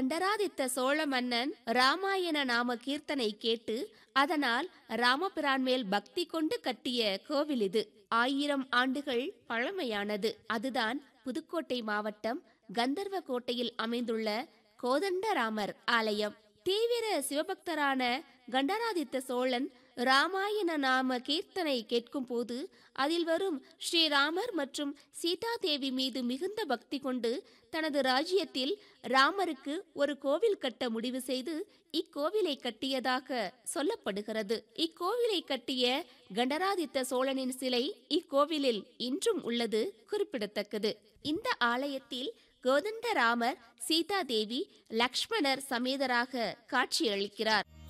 கண்டராதித்த சோழ மன்னன் ராமாயண நாம கீர்த்தனை கேட்டு அதனால் ராமபிரான் மேல் பக்தி கொண்டு கட்டிய கோவில் இது ஆயிரம் ஆண்டுகள் பழமையானது அதுதான் புதுக்கோட்டை மாவட்டம் கந்தர்வ கோட்டையில் அமைந்துள்ள கோதண்டராமர் ஆலயம் தீவிர சிவபக்தரான கண்டராதித்த சோழன் ராமாயண நாம கீர்த்தனை கேட்கும் போது அதில் வரும் ஸ்ரீராமர் மற்றும் சீதா தேவி மீது மிகுந்த பக்தி கொண்டு தனது ராஜ்யத்தில் ராமருக்கு ஒரு கோவில் கட்ட முடிவு செய்து இக்கோவிலை கட்டியதாக சொல்லப்படுகிறது இக்கோவிலை கட்டிய கண்டராதித்த சோழனின் சிலை இக்கோவிலில் இன்றும் உள்ளது குறிப்பிடத்தக்கது இந்த ஆலயத்தில் கோதண்டராமர் சீதா தேவி லக்ஷ்மணர் சமேதராக காட்சியளிக்கிறார்